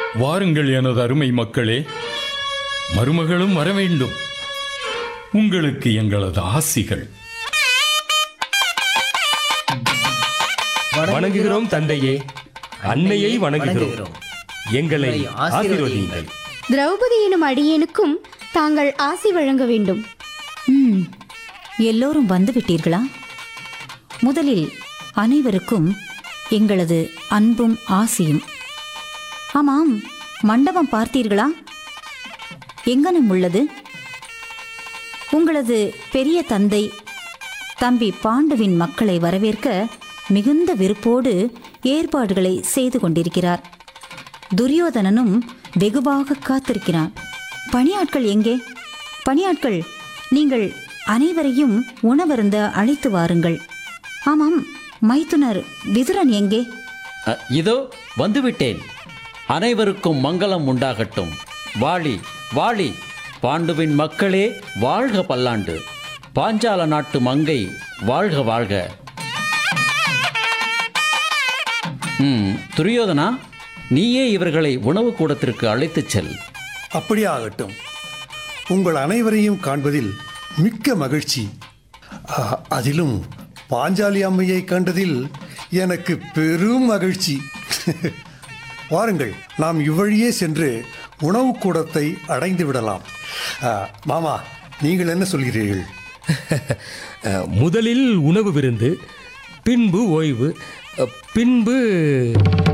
வாருங்கள் எனது அருமை மக்களே மருமகளும் வர வேண்டும் உங்களுக்கு எங்களது ஆசிகள் வணங்குகிறோம் தந்தையே அன்னையை வணங்குகிறோம் எங்களை ஆசீர்வதியுங்கள் திரௌபதி எனும் அடியேனுக்கும் தாங்கள் ஆசி வழங்க வேண்டும் ம் எல்லோரும் வந்து விட்டீர்களா முதலில் அனைவருக்கும் எங்களது அன்பும் ஆசியும் ஆமாம் மண்டபம் பார்த்தீர்களா எங்கனம் உள்ளது உங்களது பெரிய தந்தை தம்பி பாண்டுவின் மக்களை வரவேற்க மிகுந்த விருப்போடு ஏற்பாடுகளை செய்து கொண்டிருக்கிறார் துரியோதனனும் வெகுவாக காத்திருக்கிறான் பணியாட்கள் எங்கே பணியாட்கள் நீங்கள் அனைவரையும் உணவருந்த அழைத்து வாருங்கள் ஆமாம் மைத்துனர் விதுரன் எங்கே அ, இதோ வந்துவிட்டேன் அனைவருக்கும் மங்களம் உண்டாகட்டும் வாழி வாழி பாண்டுவின் மக்களே வாழ்க பல்லாண்டு பாஞ்சால நாட்டு மங்கை வாழ்க வாழ்க ம் துரியோதனா நீயே இவர்களை உணவு கூடத்திற்கு அழைத்துச் செல் அப்படியே ஆகட்டும் உங்கள் அனைவரையும் காண்பதில் மிக்க மகிழ்ச்சி அ- அதிலும் பாஞ்சாலி அம்மையை கண்டதில் எனக்கு பெரும் மகிழ்ச்சி வாருங்கள் நாம் இவ்வழியே சென்று உணவு கூடத்தை அடைந்து விடலாம் அ, மாமா நீங்கள் என்ன சொல்கிறீர்கள் அஹ், முதலில் உணவு விருந்து பின்பு ஓய்வு அஹ், பின்பு